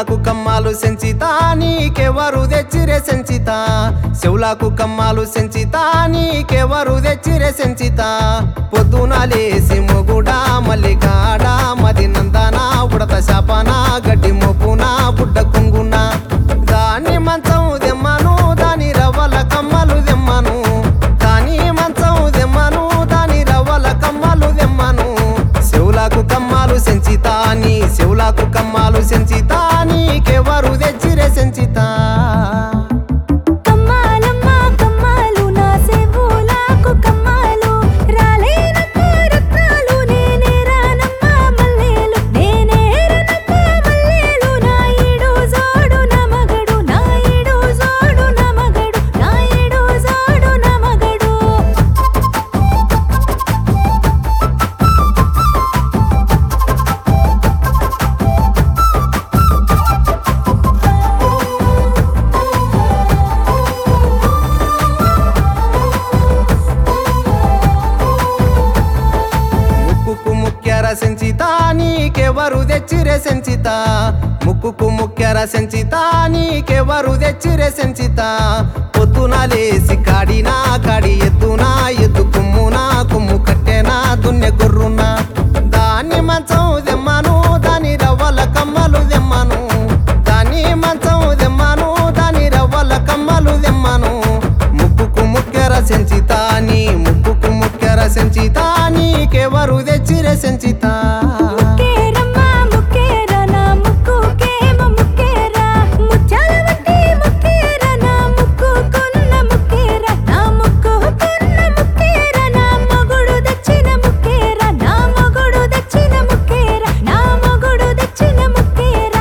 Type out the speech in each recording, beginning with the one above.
చెవులాకు కమ్మాలు సెంచితా నీకెవరు తెచ్చిరే సెంచిత చెవులాకు కమ్మాలు సెంచితా నీకెవరు తెచ్చిరే సెంచిత పొద్దున లేసి మొగుడా మల్లిగాడ మది నందన ఉడత శాపన గడ్డి మోపున బుడ్డ కుంగున దాని మంచం దెమ్మను దాని రవ్వల కమ్మలు దెమ్మను దాని మంచం దెమ్మను దాని రవ్వల కమ్మలు దెమ్మను చెవులకు కమ్మాలు సెంచితా నీ చెవులకు కమ్మాలు సెంచితా నీకెవరు తెచ్చిరే సెంచితా కమ్మాలమ్మ కమ్మాలు నా సేవులాకు కమ్మాలు రాలేనమ్మ రత్నాలు నేనే రానమ్మ మల్లేలు నేనే రనమ్మ మల్లేలు నా ఈడు జోడు నా మగడు నా ఈడు జోడు నా మగడు నా ఈడు జోడు నా మగడు ముక్కుకు ముఖ్యర సెంచితా నీకెవరు తెచ్చిరే సెంచిత ముక్కుకు ముఖ్యర సెంచితా నీకెవరు తెచ్చిరే సెంచిత పొద్దున లేసి కాడినా కాడి ఎద్దునా ఎద్దు కుమ్మునా కుమ్ము కట్టెనా దున్నె గొర్రునా దాన్ని మంచం దెమ్మను దాని రవ్వల కమ్మలు దెమ్మను దాన్ని మంచం దెమ్మను దాని రవ్వల కమ్మలు దెమ్మను ముక్కుకు ముఖ్యర సెంచితా నీ ముక్కుకు ముఖ్యర సెంచితా నీకెవరు తెచ్చిరే సెంచితా ముక్కేరమ్మ ముక్కేర నా ముక్కుకేమో ముక్కేర ముత్యాల వట్టి ముక్కేర నా ముక్కుకున్న ముక్కేర నా ముక్కుకున్న ముక్కేర నా మొగుడు దచ్చిన ముక్కేర నా మొగుడు దచ్చిన ముక్కేర నా మొగుడు దచ్చిన ముక్కేర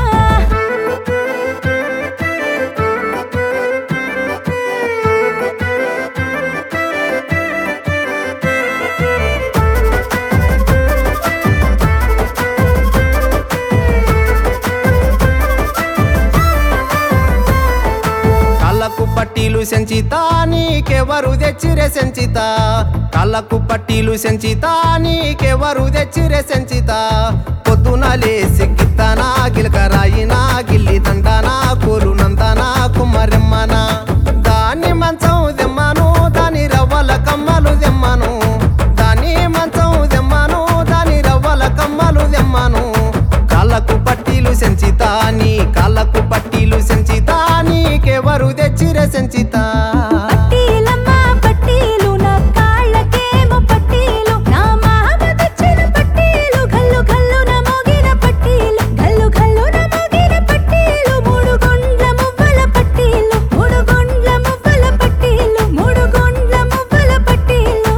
కళ్ళకు పట్టీలు సెంచితా నీకెవరు తెచ్చిరే సెంచిత కళ్ళకు పట్టీలు సెంచితా నీకెవరు తెచ్చిరే సెంచిత పొద్దున లేసి గిత్తనా గిలకరాయినా గిల్లి దండనా కోలు నందనా కుమ్మరెమ్మన దాన్ని మంచం దెమ్మను దాని రవ్వల కమ్మలు దెమ్మను దాని మంచం దెమ్మను దాని రవ్వల కమ్మలు దెమ్మను కాళ్ళకు పట్టీలు సెంచితా నీ కాళ్ళకు పట్టీలు సెంచితా నీకెవరు తెచ్చిరే సెంచితా పట్టీలమ్మ పట్టీలు నా కాళ్ళకేమో పట్టీలు నా మామ తెచ్చిన పట్టీలు గల్లు గల్లు నా మోగిన పట్టీలు గల్లు గల్లు నా మోగిన పట్టీలు మూడు గొండ్ల మువ్వల పట్టీలు మూడు గొండ్ల మువ్వల పట్టీలు మూడు గొండ్ల మువ్వల పట్టీలు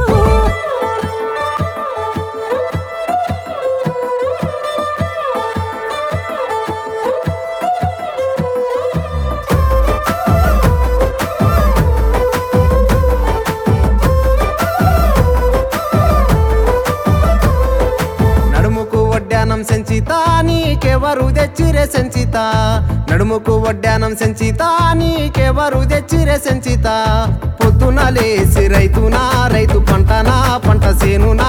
నడుముకు వడ్డానం సెంచితా నీకెవరు తెచ్చిరే సెంచిత నడుముకు వడ్డానం సెంచితా నీకెవరు తెచ్చిరే సెంచిత పొద్దున లేసి రైతునా రైతు పంటనా పంట సేనునా